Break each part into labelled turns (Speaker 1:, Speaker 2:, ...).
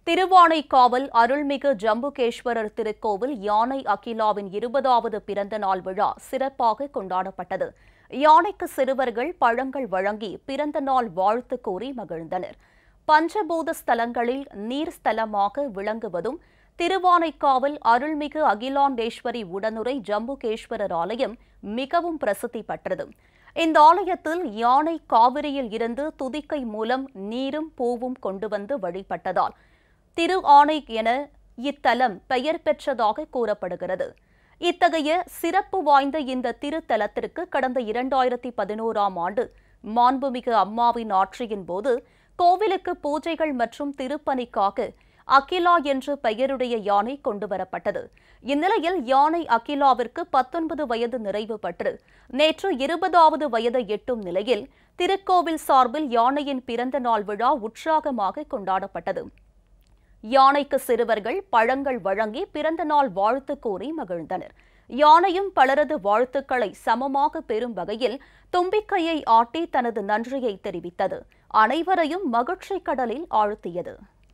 Speaker 1: திருவானைக்காவல் அருள்மிகு ஜம்புகேஸ்வரர் திருக்கோவில் யானை அகிலாவின் இருபதாவது பிறந்த நாள் விழா சிறப்பாக கொண்டாடப்பட்டது யானைக்கு சிறுவர்கள் பழங்கள் வழங்கி பிறந்த நாள் வாழ்த்து கூறி மகிழ்ந்தனர் பஞ்சபூத ஸ்தலங்களில் நீர் ஸ்தலமாக விளங்குவதும் திருவானைக்காவல் அருள்மிகு அகிலாண்டேஸ்வரி உடனுரை ஜம்புகேஸ்வரர் ஆலயம் மிகவும் பிரசித்தி பெற்றது இந்த ஆலயத்தில் யானை காவிரியில் இருந்து துதிக்கை மூலம் நீரும் பூவும் கொண்டு வந்து வழிபட்டதால் திரு ஆணை என இத்தலம் பெயர் பெற்றதாக கூறப்படுகிறது இத்தகைய சிறப்பு வாய்ந்த இந்த திருத்தலத்திற்கு கடந்த இரண்டாயிரத்தி பதினோராம் ஆண்டு மாண்புமிகு அம்மாவின் ஆட்சியின் போது கோவிலுக்கு பூஜைகள் மற்றும் திருப்பணிக்காக அகிலா என்று பெயருடைய யானை கொண்டுவரப்பட்டது இந்நிலையில் யானை அகிலாவிற்கு பத்தொன்பது வயது நிறைவு பெற்று நேற்று இருபதாவது வயதை எட்டும் நிலையில் திருக்கோவில் சார்பில் யானையின் பிறந்த நாள் விழா உற்சாகமாக கொண்டாடப்பட்டது யானைக்கு சிறுவர்கள் பழங்கள் வழங்கி பிறந்த நாள் வாழ்த்து கூறி மகிழ்ந்தனர் யானையும் பலரது வாழ்த்துக்களை சமமாக பெறும் வகையில் தும்பிக்கையை ஆட்டி தனது நன்றியை தெரிவித்தது அனைவரையும் மகிழ்ச்சி கடலில் ஆழ்த்தியது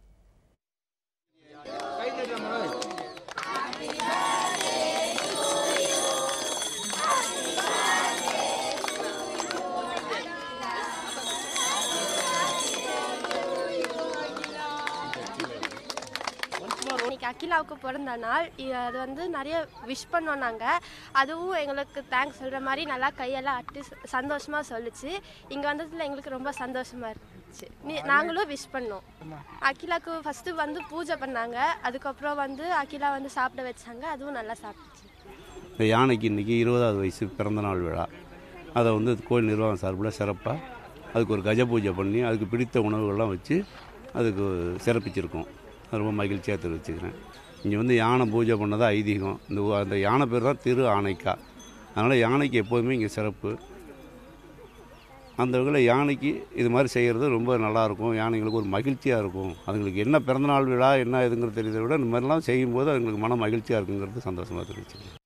Speaker 2: இன்னைக்கு அகிலாவுக்கு பிறந்த நாள் இ- அது வந்து நிறைய விஷ் பண்ணோம் நாங்கள் அதுவும் எங்களுக்கு தேங்க்ஸ் சொல்கிற மாதிரி நல்லா கையெல்லாம் அட்டி ச- சந்தோஷமா சொல்லுச்சு இங்கே வந்ததில் எங்களுக்கு ரொம்ப சந்தோஷமா இருந்துச்சு நீ நாங்களும் விஷ் பண்ணோம் அகிலாவுக்கு ஃபஸ்ட்டு வந்து பூஜை பண்ணாங்க அதுக்கப்புறம் வந்து அகிலா வந்து சாப்பிட வச்சாங்க அதுவும் நல்லா சாப்பிட்டுச்சு
Speaker 3: இந்த யானைக்கு இன்றைக்கி இருபதாவது வயசு பிறந்தநாள் விழா அதை வந்து கோயில் நிர்வாகம் சார்பில் சிறப்பாக அதுக்கு ஒரு கஜ பூஜை பண்ணி அதுக்கு பிடித்த உணவுகள்லாம் வச்சு அதுக்கு சிறப்பிச்சிருக்கோம் அது ரொம்ப மகிழ்ச்சியாக தெரிவிச்சுக்கிறேன் இங்கே வந்து யானை பூஜை பண்ணதா ஐதீகம் இந்த ஊ- அந்த யானை பேர் தான் திரு ஆனைக்கா அதனால் யானைக்கு எப்போதுமே இங்கே சிறப்பு அந்த வகையில் யானைக்கு இது மாதிரி செய்கிறது ரொம்ப நல்லாயிருக்கும் யானைங்களுக்கு ஒரு மகிழ்ச்சியாக இருக்கும் அதுங்களுக்கு என்ன பிறந்தநாள் விழா என்ன இதுங்கிறது தெரியுதை விட இந்த மாதிரிலாம் செய்யும்போது அதுங்களுக்கு மன மகிழ்ச்சியாக இருக்குங்கிறது சந்தோஷமாக தெரிவிச்சுக்கிறேன்